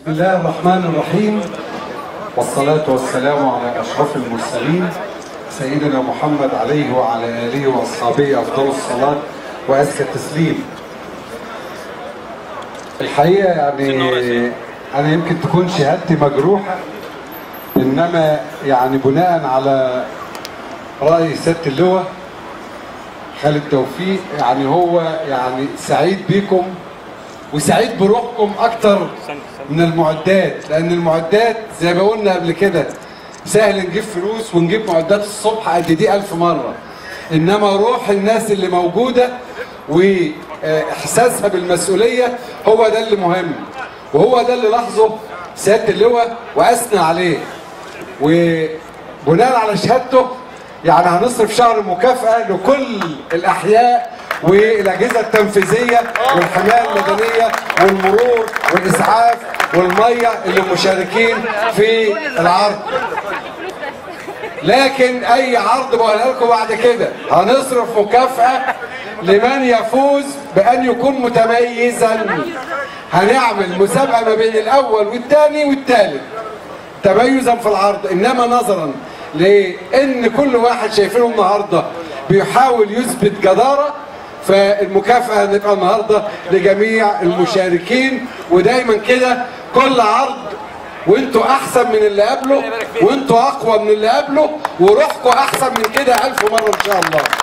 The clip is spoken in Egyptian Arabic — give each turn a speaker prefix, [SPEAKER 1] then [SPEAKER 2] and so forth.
[SPEAKER 1] بسم الله الرحمن الرحيم والصلاة والسلام على أشرف المرسلين سيدنا محمد عليه وعلى آله وأصحابه أفضل الصلاة وأزكى التسليم الحقيقة يعني أنا يمكن تكون شهادتي مجروحة إنما يعني بناء على رأي سيادة اللواء خالد توفيق يعني هو يعني سعيد بيكم وسعيد بروحكم اكتر من المعدات لان المعدات زي ما قلنا قبل كده سهل نجيب فلوس ونجيب معدات الصبح قد دي ألف مرة إنما روح الناس اللي موجودة وإحساسها بالمسؤولية هو ده اللي مهم وهو ده اللي لاحظه سيادة اللواء وأثنى عليه وبناء على شهادته يعني هنصرف شهر مكافأة لكل الأحياء والأجهزة التنفيذية والحماية المدنية والمرور والإسعاف والمية اللي مشاركين في العرض لكن أي عرض بقولها لكم بعد كده هنصرف مكافأة لمن يفوز بأن يكون متميزا هنعمل مسابقة ما بين الأول والثاني والثالث تميزا في العرض إنما نظرا لأن كل واحد شايفينه النهارده بيحاول يثبت جدارة فالمكافأة هتبقى النهاردة لجميع المشاركين ودايما كده كل عرض وانتوا احسن من اللي قبله وانتوا اقوى من اللي قبله وروحكم احسن من كده الف مرة ان شاء الله